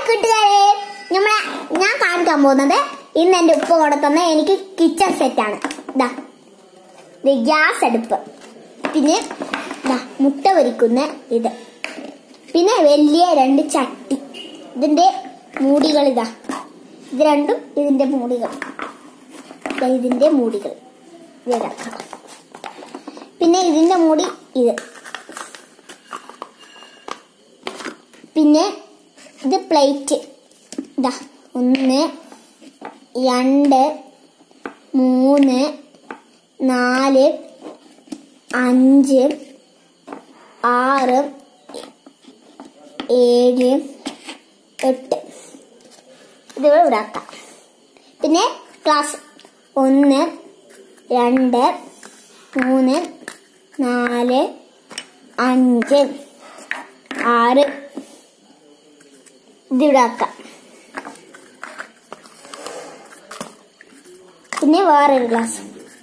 കൂട്ടുകാരെ നമ്മളെ ഞാൻ കാണിക്കാൻ പോകുന്നത് ഇന്ന് എന്റെ ഉപ്പ് കൊടുത്തുന്ന എനിക്ക് കിച്ചൺ സെറ്റാണ് ഇതാ ഇത് ഗ്യാസ് അടുപ്പ് പിന്നെ ഇതാ മുട്ട പൊരിക്കുന്ന ഇത് പിന്നെ വലിയ രണ്ട് ചട്ടി ഇതിന്റെ മൂടികൾ ഇതാ ഇത് രണ്ടും ഇതിന്റെ മൂടികൾ ദാ ഇതിന്റെ മൂടികൾ ഇതാക്കാം പിന്നെ ഇതിന്റെ മൂടി ഇത് പിന്നെ ഇത് പ്ലേറ്റ് ഇതാ ഒന്ന് രണ്ട് മൂന്ന് നാല് അഞ്ച് ആറ് ഏഴ് എട്ട് ഇത് ഇവിടെ ആക്കാം പിന്നെ ക്ലാസ് ഒന്ന് രണ്ട് മൂന്ന് നാല് അഞ്ച് ആറ് ഇതിവിടെ ആക്കാം പിന്നെ വേറൊരു ഗ്ലാസ്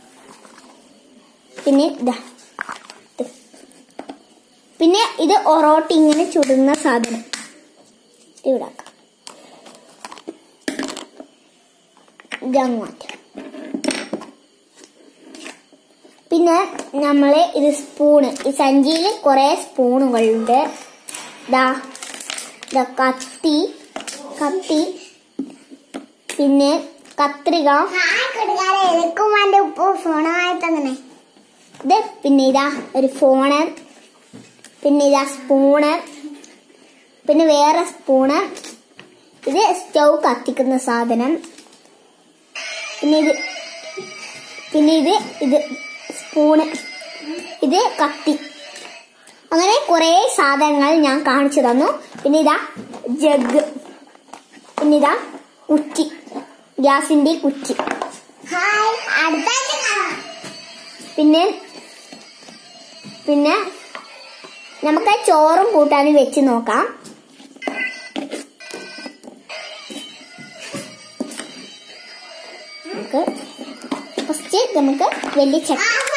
പിന്നെ ഇതാ ഇത്. പിന്നെ ഇത് ഒറോട്ടി ഇങ്ങനെ ചുടുന്ന സാധനം ഇവിടെ ആക്കാം ഇതങ്ങ് മാറ്റാം പിന്നെ നമ്മള് ഇത് സ്പൂണ് ഈ സഞ്ചിയിൽ കുറെ സ്പൂണുകളുണ്ട് ദാ ദാ കത്തി കത്തി പിന്നെ കത്രിക എനിക്കും എന്റെ ഉപ്പ് ഫോണുമായി തന്നെ ഇത് പിന്നെ ഇതാ ഒരു ഫോണ് പിന്നെ ഇതാ സ്പൂണ് പിന്നെ വേറെ സ്പൂണ് ഇത് സ്റ്റൗ കത്തിക്കുന്ന സാധനം പിന്നെ ഇത് പിന്നെ ഇത് ഇത് സ്പൂണ് ഇത് കത്തി അങ്ങനെ കുറെ സാധനങ്ങൾ ഞാൻ കാണിച്ചു തന്നു പിന്നെ ഇതാ ജഗ് പിന്നെ ഇതാ കുറ്റി ഗ്യാസിന്റെ കുറ്റി ഹായ് അടുത്താഴ്ച കാണാം പിന്നെ പിന്നെ നമുക്ക് ചോറും കൂട്ടാനും വെച്ച് നോക്കാം നമുക്ക് ഫസ്റ്റ് നമുക്ക് വലിയ ചട്ടി